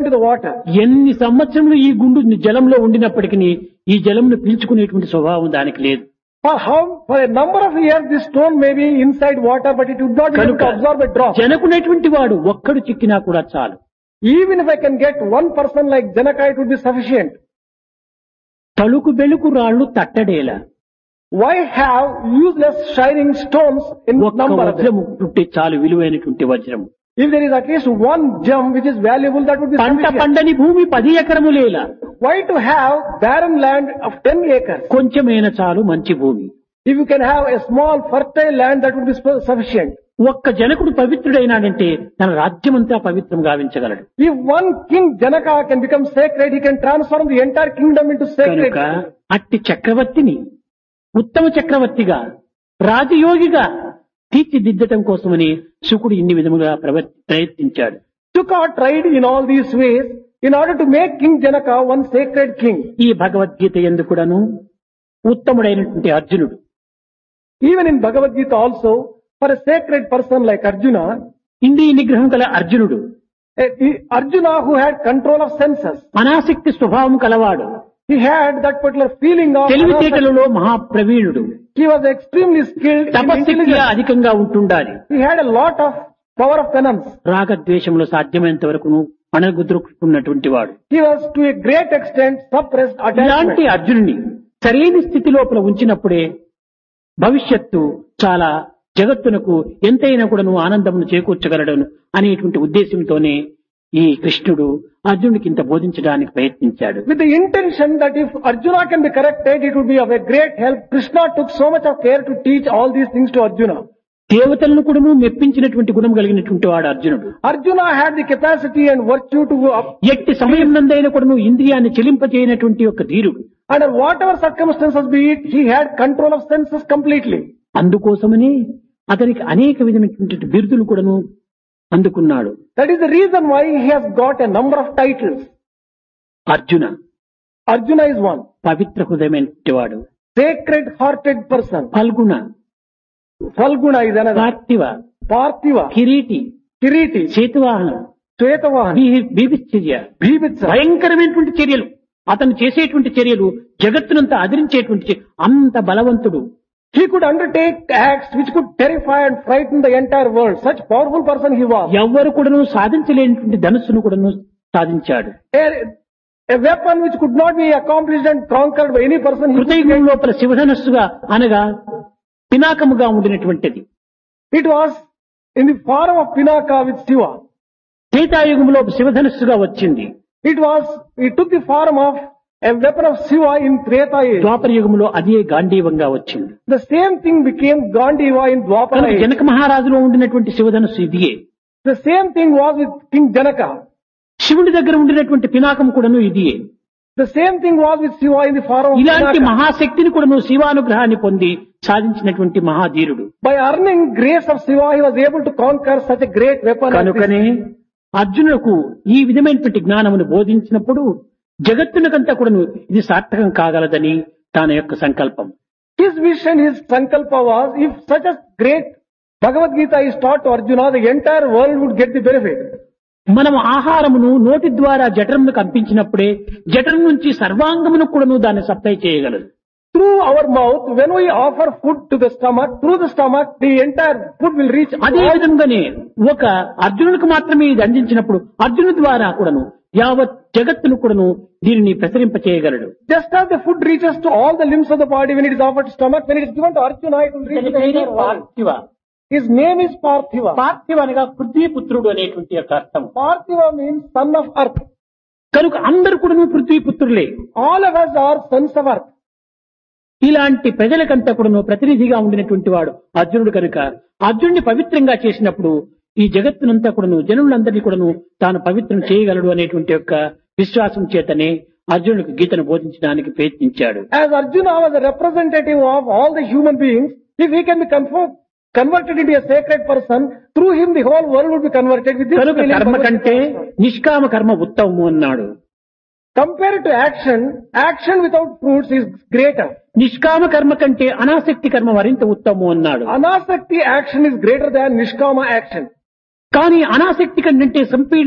into the water. ఎన్ని సంవత్సరములు ఈ గుండు జలంలో ఉండినప్పటికీ ఈ జలంను పీల్చుకునేటువంటి స్వభావం దానికి లేదు For how, for a number of years this stone may be inside water but it would not be able కనుక to absorb a drop. జనకునేటువంటి వాడు ఒక్కడు చిక్కినా కూడా చాలు Even if I can get one person like Janaka it would be sufficient. తలుకు బెలుకు రాళ్లు తట్టడేలా Why have useless shining stones in ఒక్క number? of them? వజ్రము పుట్టి చాలు విలువైనటువంటి వజ్రము If there is at least one gem which is valuable that would be పంట sufficient. పండని భూమి పది ఎకరములేలా Why to have barren land of 10 acres? కొంచెమైన చాలు మంచి భూమి If you can have a small fertile land that would be sp- sufficient. ఒక్క జనకుడు పవిత్రుడైనాడంటే తన రాజ్యమంతా పవిత్రం గావించగలడు If one king Janaka can become sacred, he can transform the entire kingdom into sacred. కనుక అట్టి చక్రవర్తిని ఉత్తమ చక్రవర్తిగా రాజయోగిగా తీర్చిదిద్దటం కోసమని శుకుడు ఇన్ని విధముగా ప్రవ- ప్రయత్నించాడు Chuka tried in all these ways in order to make King Janaka one sacred king. ఈ భగవద్గీత ఎందుకుడను ఉత్తముడైనటువంటి అర్జునుడు Even in Bhagavad Gita also, for a sacred person like Arjuna, ఇంద్రియ నిగ్రహం గల అర్జునుడు eh, he- Arjuna who had control of senses, అనాసక్తి స్వభావం కలవాడు he had that particular feeling of తెలివితేటలలో మహాప్రవీణుడు he was extremely skilled in తపశక్తి intelligence. అధికంగా ఉంటుండాలి He had a lot of power of penance. రాగద్వేషములు సాధ్యమైనంత వరకు అణగుద్రుకున్నటువంటి వాడు He was to a great extent suppressed ఇలాంటి attachment. అర్జునుని సరైన స్థితి లోపల ఉంచినప్పుడే భవిష్యత్తు చాలా జగత్తునకు ఎంతైనా కూడాను ఆనందమును చేకూర్చగలడను అనేటువంటి ఉద్దేశంతోనే ఈ కృష్ణుడు అర్జునుడికి ఇంత బోధించడానికి ప్రయత్నించాడు With the intention that if Arjuna can be corrected, it would be of a great help. Krishna took so much of care to teach all these things to Arjuna. దేవతలను కూడాను మెప్పించినటువంటి గుణం కలిగినటువంటి వాడు అర్జునుడు Arjuna had the capacity and virtue to, up- ఎట్టి సమయం నందైన కూడాను ఇంద్రియాన్ని చెలింపజేయనటువంటి ఒక ధీరుడు under whatever circumstances be it, he had control of senses completely. అందుకోసమని అతనికి అనేక విధమైనటువంటి బిరుదులు కూడాను అందుకున్నాడు That is the reason why he has got a number of titles. Arjuna Arjuna is one. పవిత్ర హృదయమైనటువంటి వాడు Sacred hearted person. Phalguna Falguna is another. Parthiva Parthiva. Kiriti Kiriti. Shwetavahanam Svetavahan. బీ- బీభత్సర్య Bhibitsa. భయంకరమైనటువంటి చర్యలు అతను చేసేటువంటి చర్యలు జగత్తునంతా అదిరించేటువంటి చర్య- అంత బలవంతుడు He could undertake acts which could terrify and frighten the entire world. Such powerful person he was. ఎవ్వరు కూడాను సాధించలేనటువంటి ధనుస్సును కూడాను సాధించాడు A, a weapon which could not be accomplished and conquered by any person. He could హృదయం లోపల శివధనస్సుగా అనగా పినాకముగా ఉండినటువంటిది It was in the form of Pinaka with Shiva. త్రేతాయుగంలో శివధనస్సుగా వచ్చింది It was, it took the form of a weapon of Shiva in Treta age. ద్వాపర యుగంలో అదే గాంధీవంగా వచ్చింది The same thing became Gandiva in Dwapara కనుక age. జనక మహారాజులో ఉండినటువంటి శివధనస్సు ఇదియే The same thing was with King Janaka. శివుడి దగ్గర ఉండినటువంటి పినాకం కూడాను ఇదియే The same thing was with Shiva in the form of ఇలాంటి Pinaka. మహాశక్తిని కూడాను శివానుగ్రహాన్ని పొంది సాధించినటువంటి మహాధీరుడు By earning grace of Shiva, he was able to conquer such a great weapon. as కనుకనే అర్జునులకు ఈ విధమైనటువంటి జ్ఞానమును బోధించినప్పుడు జగత్తునకంతా కూడాను ఇది సార్థకం కాగలదని తన యొక్క సంకల్పం His vision, his sankalpa was, if such a great Bhagavad Gita is taught to Arjuna, the entire world would get the benefit. మనం ఆహారమును నోటి ద్వారా జఠరమును కంపించినప్పుడే జఠరం నుంచి సర్వాంగమును కూడాను దాన్ని సప్లై చేయగలదు Through our mouth, when we offer food to the stomach, through the stomach, the entire food will reach అదే all విధంగానే ఒక అర్జునుడికి మాత్రమే ఇది అందించినప్పుడు అర్జును ద్వారా కూడాను యావత్ జగత్తును కూడాను దీనిని ప్రసరింప చేయగలడు Just as the food reaches to all the limbs of the body when it is offered to stomach, when it is given to Arjuna, it will reach to the entire world. పార్థివ His name is Parthiva. పార్థివ అనగా పృథ్వీపుత్రుడు అనేటువంటి యొక్క అర్థం Parthiva means son of earth. కనుక అందరు కూడాను పృథ్వీపుత్రులే All of us are sons of earth. ఇలాంటి ప్రజలకంతా కూడాను ప్రతినిధిగా ఉండినటువంటి వాడు అర్జునుడు కనుక అర్జునుడిని పవిత్రంగా చేసినప్పుడు ఈ జగత్తునంతా కూడాను జనులందరినీ కూడాను తాను పవిత్రం చేయగలడు అనేటువంటి యొక్క విశ్వాసం చేతనే అర్జునుడికి గీతను బోధించడానికి ప్రయత్నించాడు As Arjuna was a representative of all the human beings, if he can be conform, converted into a sacred person, through him the whole world would be converted with this కనుక feeling. కర్మ Bhagavad కంటే Gita. నిష్కామ కర్మ ఉత్తమము అన్నాడు Compared to action, action without fruits is greater. నిష్కామ కర్మ కంటే అనాసక్తి కర్మ మరింత ఉత్తమము అన్నాడు Anasakti action is greater than Nishkama action. కానీ అనాసక్తి కంటే సంపీ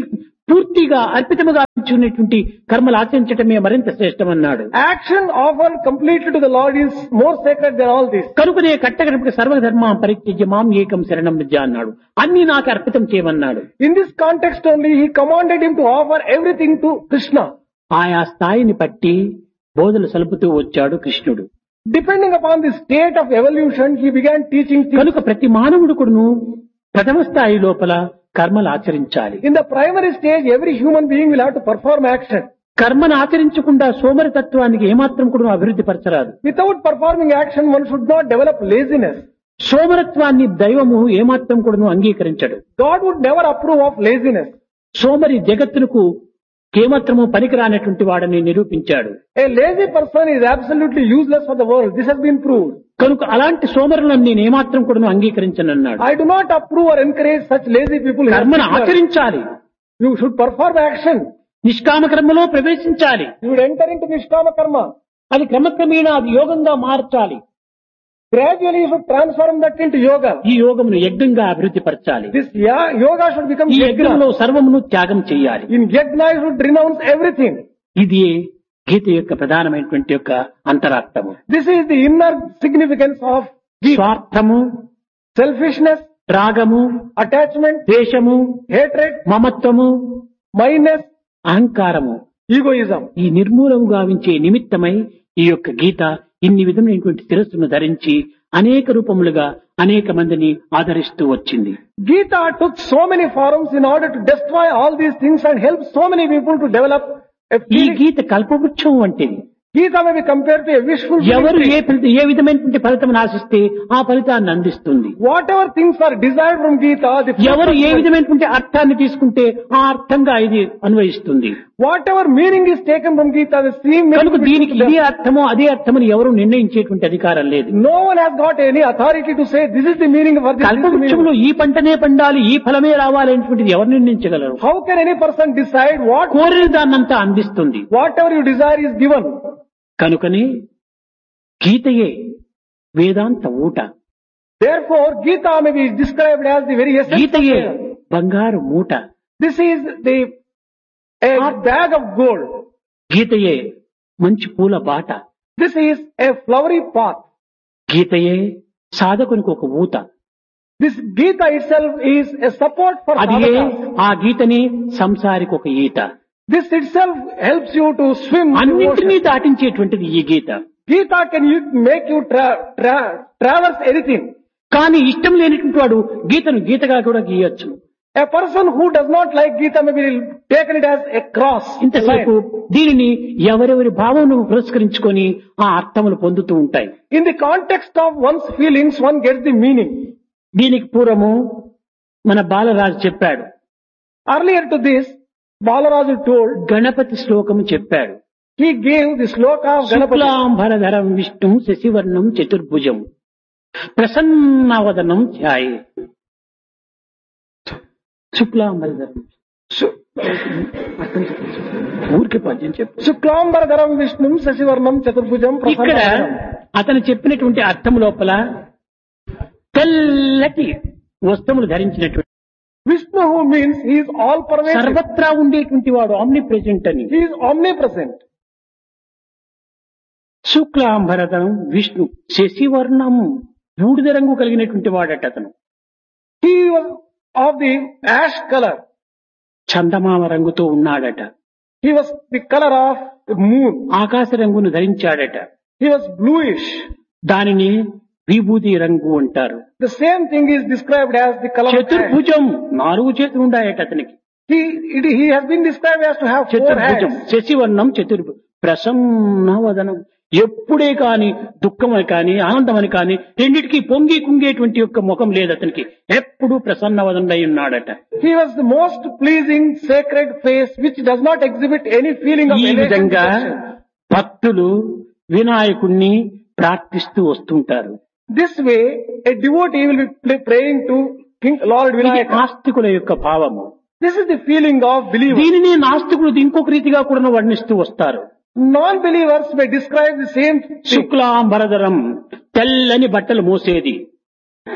పూర్తిగా అర్పితముగా ఉన్నటువంటి కర్మలు ఆచరించటమే మరింత శ్రేష్టమన్నాడు Action offered completely to the Lord is more sacred than all this. కనుకనే కట్టగడపటి సర్వధర్మ పరిత్యజ్య మాం ఏకం శరణం విద్య అన్నాడు అన్ని నాకు అర్పితం చేయమన్నాడు In this context only, he commanded him to offer everything to Krishna. ఆయా స్థాయిని బట్టి బోధలు సలుపుతూ వచ్చాడు కృష్ణుడు Depending upon the state of evolution, he began teaching things. కనుక ప్రతి మానవుడు కూడాను ప్రథమ స్థాయి లోపల కర్మలు ఆచరించాలి In the primary stage, every human being will have to perform action. కర్మను ఆచరించకుండా సోమరితత్వానికి ఏమాత్రం కూడా అభివృద్ధి పరచరాదు Without performing action, one should not develop laziness. సోమరత్వాన్ని దైవము ఏమాత్రం కూడా అంగీకరించడు God would never approve of laziness. సోమరి జగత్తునకు ఏమాత్రము పనికిరానటువంటి వాడని నిరూపించాడు A lazy person is absolutely useless for the world. This has been proved. కనుక అలాంటి సోమరులను నేను ఏమాత్రం కూడా అంగీకరించనన్నాడు I do not approve or encourage such lazy people. in కర్మను particular. ఆచరించాలి You should perform action. నిష్కామ కర్మలో ప్రవేశించాలి You would enter into Nishkama Karma. అది క్రమక్రమేణా అది యోగంగా మార్చాలి Gradually you should transform that into yoga. ఈ యోగమును యజ్ఞంగా అభివృద్ధి పరచాలి This ya- yoga should become ఈ యజ్ఞంలో yajna. సర్వమును త్యాగం చేయాలి In yajna you should renounce everything. ఇది గీత యొక్క ప్రధానమైనటువంటి యొక్క అంతరార్థము This is the inner significance of Gita. స్వార్థము Selfishness, రాగము attachment, ద్వేషము hatred, మమత్వము mindness, అహంకారము egoism. ఈ నిర్మూలము గావించే నిమిత్తమై ఈ యొక్క గీత ఇన్ని విధమైనటువంటి శిరస్సును ధరించి అనేక రూపములుగా అనేక మందిని ఆదరిస్తూ వచ్చింది Gita took so many forms in order to destroy all these things and help so many people to develop a ఈ feeling. గీత కల్పవృక్షం వంటిది Gita may be compared to a wishful ఎవరు ఏ tree. ఫలిత ఏ విధమైనటువంటి ఫలితం ఆశిస్తే ఆ ఫలితాన్ని అందిస్తుంది Whatever things are desired from Gita, the ఎవరు ఏ విధమైనటువంటి అర్థాన్ని తీసుకుంటే ఆ అర్థంగా ఇది అన్వయిస్తుంది whatever meaning is taken from Gita, the same కనుక meaning. దీనికి ఇదే అర్థమో అదే అర్థమని ఎవరు నిర్ణయించేటువంటి అధికారం లేదు No one has got any authority to say this is the meaning of this. this is the meaning. కల్పవృక్షంలో ఈ పంటనే పండాలి ఈ ఫలమే రావాలి అనేటువంటిది ఎవరు నిర్ణయించగలరు How can any person decide what కోరిన దాన్నంతా అందిస్తుంది whatever you desire is given? కనుకని గీతయే వేదాంత ఊట Therefore, Gita may be described as the very essence. of గీతయే Vedanta. బంగారు మూట This is the a bag of gold. గీతయే మంచి పూల బాట This is a flowery path. గీతయే సాధకునికి ఒక ఊత This Gita itself is a support for అది sadhakas. ఆ గీతని సంసారికి ఒక ఈత This itself helps you to swim. in the అన్నింటినీ ocean. దాటించేటువంటిది ఈ గీత Gita can you make you tra- tra- traverse anything. కానీ ఇష్టం లేనటువంటి వాడు గీతను గీతగా కూడా గీయొచ్చు A person who does not like Gita may be taken it as a cross. a ఇంతసేపు line. దీనిని ఎవరెవరి భావనను పురస్కరించుకొని ఆ అర్థములు పొందుతూ ఉంటాయి In the context of one's feelings, one gets the meaning. దీనికి పూర్వము మన బాలరాజు చెప్పాడు Earlier to this, Balaraju told, Ganapati శ్లోకము చెప్పాడు he gave the sloka of Ganapati. శుక్లాంబరధరం విష్ణు శశివర్ణం చతుర్భుజం ప్రసన్నవదనం ధ్యాయే శుక్లాంబరధరం Su- ఊరికి పద్యం చెప్పు శుక్లాంబరధరం విష్ణుం శశివర్ణం చతుర్భుజం ఇక్కడ ప్రసన్నవదనం. అతను చెప్పినటువంటి అర్థం లోపల తెల్లటి వస్త్రములు ధరించినటువంటి Vishnu who means he is all pervasive. సర్వత్రా ఉండేటువంటి వాడు ఆమ్ని ప్రెజెంట్ అని He is omnipresent. శుక్లాంబరధరం విష్ణు శశివర్ణం బూడిద రంగు కలిగినటువంటి వాడట అతను He was of the ash color. చందమామ రంగుతో ఉన్నాడట He was the color of the moon. ఆకాశ రంగును ధరించాడట He was bluish. దానిని విభూతి రంగు అంటారు The same thing is described as the color of ash. చతుర్భుజం నాలుగు చేతులు ఉన్నాయట అతనికి He, it, he has been described as to have four చతుర్భుజం hands. శశివర్ణం చతుర్భు ప్రసన్నవదనం ఎప్పుడే కాని దుఃఖమని కాని ఆనందమని కాని రెండిటికి పొంగి కుంగేటువంటి యొక్క ముఖం లేదు అతనికి ఎప్పుడు ప్రసన్నవదనై ఉన్నాడట He was the most pleasing sacred face which does not exhibit any feeling of ఈ elation. విధంగా భక్తులు వినాయకుణ్ణి ప్రార్థిస్తూ వస్తుంటారు This way, a devotee will be pl- praying to King Lord ఇది Vinayaka. ఆస్తికుల యొక్క భావము This is the feeling of believers. దీనిని నాస్తికులు ఇంకొక రీతిగా కూడా వర్ణిస్తూ వస్తారు Non-believers may describe the same thing. శుక్లాంబరధరం తెల్లని బట్టలు మోసేది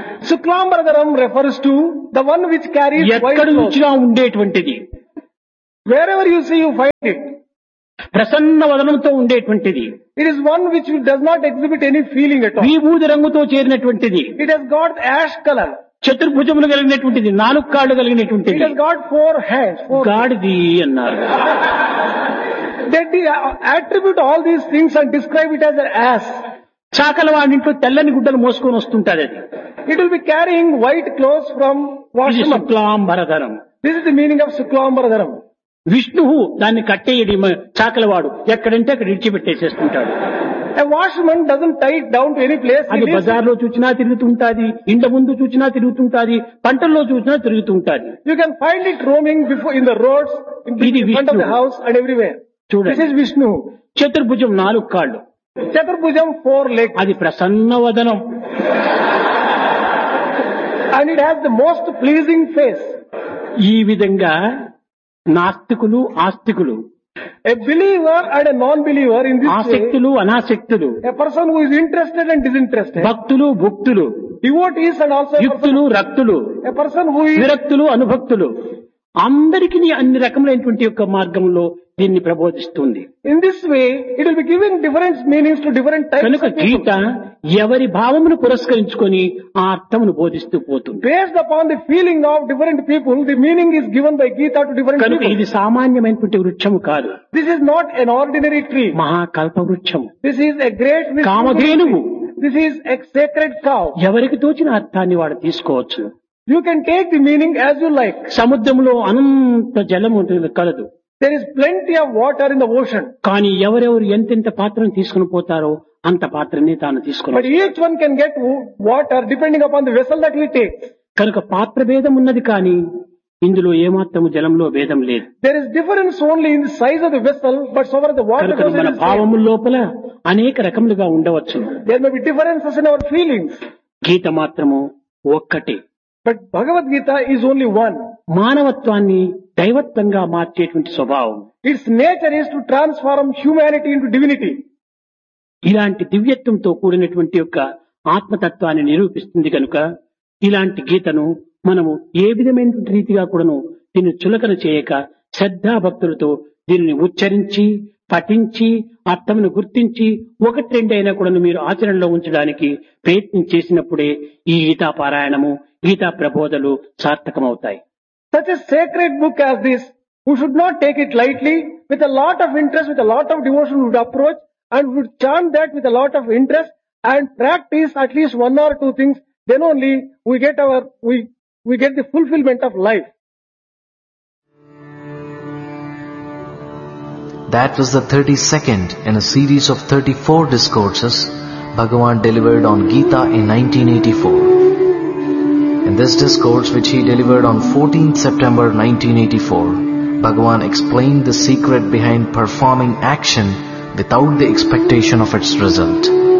Suklambaradaram refers to the one which carries white ఎక్కడి clothes. నుంచిగా ఉండేటువంటిది Wherever you see, you find it. Prasanna వదనంతో ఉండేటువంటిది It is one which does not exhibit any feeling at all. విభూది రంగుతో చేరినటువంటిది It has got ash color. చతుర్భుజములు కలిగినటువంటిది నాలుగు కాళ్ళు It కలిగినటువంటిది has got four hands. Four. గాడిది అన్నారు They de- attribute all these things and describe it as an ass. చాకల వాడింట్లో తెల్లని గుడ్డలు మోసుకొని వస్తుంటాది అది It will be carrying white clothes from ఇది washroom. శుక్లాంబరధరం This is the meaning of Suklambaradaram. విష్ణువు దాన్ని కట్టేయడి మ- చాకలవాడు ఎక్కడంటే అక్కడ ఇడిచిపెట్టేసేస్తుంటాడు A washerman doesn't tie it down to any place. He అది leaves it. బజార్లో చూచినా తిరుగుతుంటాది ఇంట ముందు చూచినా తిరుగుతుంటాది పంటల్లో చూచినా తిరుగుతుంటాది You can find it roaming before in the roads, in the ఇది in front of the Vishnu. house and everywhere. This చూడండి is Vishnu. చతుర్భుజం నాలుగు కాళ్ళు Chaturbhujam, four legs. అది ప్రసన్న వదనం And it has the most pleasing face. ఈ విధంగా నాస్తికులు ఆస్తికులు A believer and a non-believer in this way, ఆసక్తులు అనాసక్తులు a person who is interested and disinterested, భక్తులు భుక్తులు devotees and also a person, యుక్తులు రక్తులు a person who is విరక్తులు అనుభక్తులు అందరికీ అన్ని రకములైనటువంటి యొక్క మార్గంలో దీన్ని ప్రబోధిస్తుంది in this way, it will be giving different meanings to different types కనుక of people. గీత ఎవరి భావమును పురస్కరించుకొని ఆ అర్థమును బోధిస్తూ పోతుంది Based upon the feeling of different people, the meaning is given by Gita to different కనుక people. ఇది సామాన్యమైనటువంటి వృక్షము కాదు This is not an ordinary tree. మహాకల్ప వృక్షము This is a great wisdom. కామధేనువు This is a sacred cow. ఎవరికి తోచిన అర్థాన్ని వాడు తీసుకోవచ్చు You can take the meaning as you like. సముద్రంలో అనంత జలం ఉంటుంది కలదు There is plenty of water in the ocean. కానీ ఎవరెవరు ఎంతెంత పాత్రను తీసుకుని పోతారో అంత పాత్రని తాను But తీసుకుని each one can get w- water depending upon the vessel that he takes. కనుక పాత్ర భేదం ఉన్నది కానీ ఇందులో ఏమాత్రము జలంలో భేదం లేదు There is difference only in the size of the vessel, but so far as the water కనుక goes, it మన is same. భావముల లోపల అనేక రకములుగా ఉండవచ్చు There may be differences in our feelings. గీత మాత్రము ఒక్కటే But Bhagavad Gita is only one. మానవత్వాన్ని దైవత్వంగా మార్చేటువంటి స్వభావం Its nature is to transform humanity into divinity. ఇలాంటి దివ్యత్వంతో కూడినటువంటి యొక్క ఆత్మతత్వాన్ని నిరూపిస్తుంది కనుక ఇలాంటి గీతను మనము ఏ విధమైనటువంటి రీతిగా కూడాను దీన్ని చులకన చేయక శ్రద్ధాభక్తులతో దీనిని ఉచ్చరించి పఠించి అర్థమును గుర్తించి ఒకటి రెండైనా కూడా మీరు ఆచరణలో ఉంచడానికి ప్రయత్నం చేసినప్పుడే ఈ గీతా పారాయణము Gita ప్రబోధలు సార్థకమవుతాయి Such a sacred book as this, who should not take it lightly, with a lot of interest, with a lot of devotion would approach and would chant that with a lot of interest and practice at least one or two things, then only we get our, we, we get the fulfillment of life. That was the 32nd in a series of 34 discourses Bhagavan delivered on Gita in 1984. In this discourse which he delivered on 14th September 1984, Bhagavan explained the secret behind performing action without the expectation of its result.